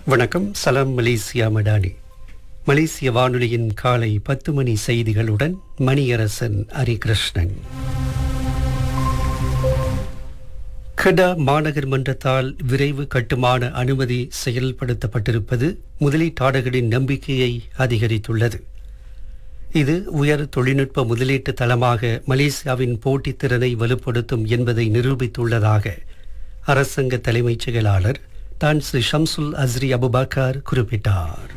வணக்கம் சலாம் மலேசியா மடானி மலேசிய வானொலியின் காலை பத்து மணி செய்திகளுடன் மணியரசன் ஹரிகிருஷ்ணன் கடா மாநகர் மன்றத்தால் விரைவு கட்டுமான அனுமதி செயல்படுத்தப்பட்டிருப்பது முதலீட்டாளர்களின் நம்பிக்கையை அதிகரித்துள்ளது இது உயர் தொழில்நுட்ப முதலீட்டு தளமாக மலேசியாவின் போட்டித்திறனை வலுப்படுத்தும் என்பதை நிரூபித்துள்ளதாக அரசாங்க தலைமைச் செயலாளர் தான் ஸ்ரீ ஷம்சுல் அஸ்ரி அபுபக்கர் குறிப்பிட்டார்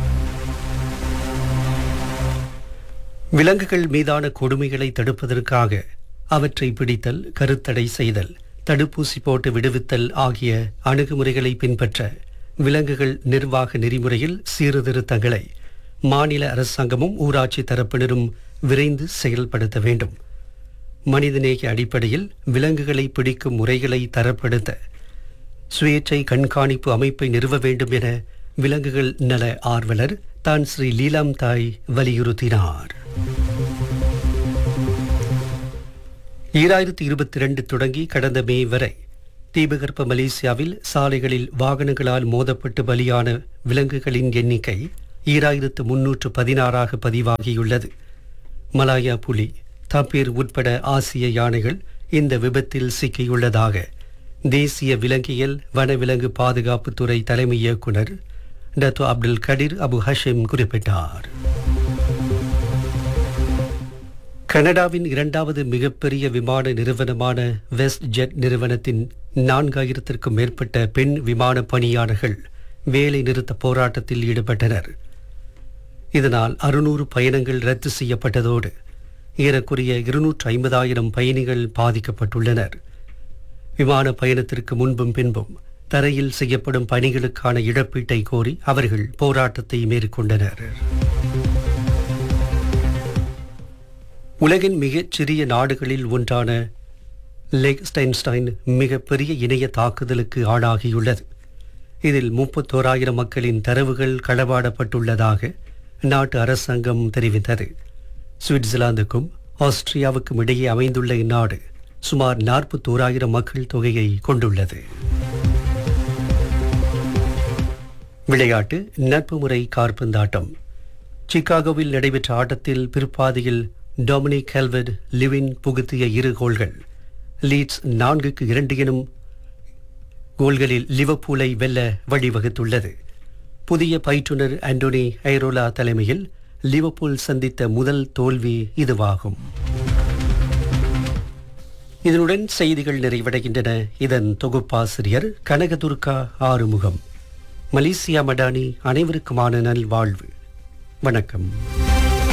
விலங்குகள் மீதான கொடுமைகளை தடுப்பதற்காக அவற்றை பிடித்தல் கருத்தடை செய்தல் தடுப்பூசி போட்டு விடுவித்தல் ஆகிய அணுகுமுறைகளை பின்பற்ற விலங்குகள் நிர்வாக நெறிமுறையில் சீர்திருத்தங்களை மாநில அரசாங்கமும் ஊராட்சி தரப்பினரும் விரைந்து செயல்படுத்த வேண்டும் மனிதநேய அடிப்படையில் விலங்குகளை பிடிக்கும் முறைகளை தரப்படுத்த சுயேட்சை கண்காணிப்பு அமைப்பை நிறுவ வேண்டும் என விலங்குகள் நல ஆர்வலர் தான் ஸ்ரீ லீலாம் தாய் வலியுறுத்தினார் ஈராயிரத்தி இருபத்தி ரெண்டு தொடங்கி கடந்த மே வரை தீபகற்ப மலேசியாவில் சாலைகளில் வாகனங்களால் மோதப்பட்டு பலியான விலங்குகளின் எண்ணிக்கை ஈராயிரத்து முன்னூற்று பதினாறாக பதிவாகியுள்ளது மலாயா புலி தப்பீர் உட்பட ஆசிய யானைகள் இந்த விபத்தில் சிக்கியுள்ளதாக தேசிய விலங்கியல் வனவிலங்கு பாதுகாப்புத்துறை தலைமை இயக்குனர் Datuk Abdul Kadir Abu Hashim குறிப்பிட்டார் கனடாவின் இரண்டாவது மிகப்பெரிய விமான நிறுவனமான வெஸ்ட் ஜெட் நிறுவனத்தின் நான்காயிரத்திற்கும் மேற்பட்ட பெண் விமான பணியாளர்கள் வேலை நிறுத்த போராட்டத்தில் ஈடுபட்டனர் இதனால் அறுநூறு பயணங்கள் ரத்து செய்யப்பட்டதோடு ஏறக்குறைய இருநூற்று ஐம்பதாயிரம் பயணிகள் பாதிக்கப்பட்டுள்ளனர் விமான பயணத்திற்கு முன்பும் பின்பும் தரையில் செய்யப்படும் பணிகளுக்கான இழப்பீட்டை கோரி அவர்கள் போராட்டத்தை மேற்கொண்டனர் உலகின் மிகச் சிறிய நாடுகளில் ஒன்றான லெக்ஸ்டைன்ஸ்டைன் மிகப்பெரிய இணைய தாக்குதலுக்கு ஆளாகியுள்ளது இதில் முப்பத்தோராயிரம் மக்களின் தரவுகள் களவாடப்பட்டுள்ளதாக நாட்டு அரசாங்கம் தெரிவித்தது சுவிட்சர்லாந்துக்கும் ஆஸ்திரியாவுக்கும் இடையே அமைந்துள்ள இந்நாடு சுமார் நாற்பத்தோராயிரம் மக்கள் தொகையை கொண்டுள்ளது விளையாட்டு நட்பு முறை கார்பந்தாட்டம் சிகாகோவில் நடைபெற்ற ஆட்டத்தில் பிற்பாதியில் டொமினிக் ஹெல்வெட் லிவின் புகுத்திய இரு கோல்கள் லீட்ஸ் நான்குக்கு இரண்டு எனும் கோல்களில் லிவர்பூலை வெல்ல வழிவகுத்துள்ளது புதிய பயிற்றுனர் ஆண்டோனி ஐரோலா தலைமையில் லிவர்பூல் சந்தித்த முதல் தோல்வி இதுவாகும் இதனுடன் செய்திகள் நிறைவடைகின்றன இதன் தொகுப்பாசிரியர் கனகதுர்கா ஆறுமுகம் மலேசியா மடானி அனைவருக்குமான நல்வாழ்வு வணக்கம்